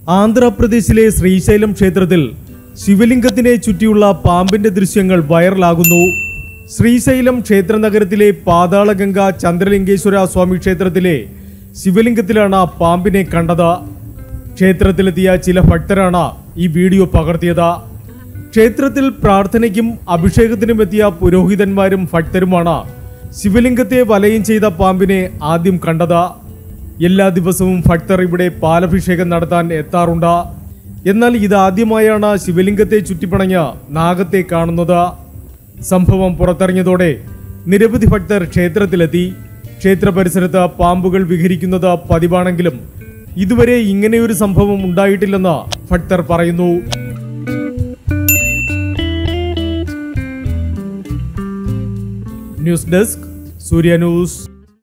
ആന്ധ്രാപ്രദേശിലെ ശ്രീശൈലം ക്ഷേത്രത്തിൽ ശിവലിംഗത്തിനെ ചുറ്റിയുള്ള പാമ്പിന്റെ ദൃശ്യങ്ങൾ വൈറലാകുന്നു ശ്രീശൈലം ക്ഷേത്ര നഗരത്തിലെ പാതാളഗംഗ ചന്ദ്രലിംഗേശ്വര സ്വാമി ക്ഷേത്രത്തിലെ ശിവലിംഗത്തിലാണ് പാമ്പിനെ കണ്ടത് ക്ഷേത്രത്തിലെത്തിയ ചില ഭക്തരാണ് ഈ വീഡിയോ പകർത്തിയത് ക്ഷേത്രത്തിൽ പ്രാർത്ഥനയ്ക്കും അഭിഷേകത്തിനും എത്തിയ പുരോഹിതന്മാരും ഭക്തരുമാണ് ശിവലിംഗത്തെ വലയം ചെയ്ത പാമ്പിനെ ആദ്യം കണ്ടത് എല്ലാ ദിവസവും ഭക്തർ ഇവിടെ പാലഭിഷേകം നടത്താൻ എത്താറുണ്ട് എന്നാൽ ഇതാദ്യമായാണ് ശിവലിംഗത്തെ ചുറ്റിപ്പണഞ്ഞ് നാഗത്തെ കാണുന്നത് സംഭവം പുറത്തറിഞ്ഞതോടെ നിരവധി ഭക്തർ ക്ഷേത്രത്തിലെത്തി ക്ഷേത്ര പരിസരത്ത് പാമ്പുകൾ വിഹരിക്കുന്നത് പതിവാണെങ്കിലും ഇതുവരെ ഇങ്ങനെയൊരു സംഭവം ഉണ്ടായിട്ടില്ലെന്ന് ഭക്തർ പറയുന്നു ന്യൂസ് ഡെസ്ക് സൂര്യ ന്യൂസ്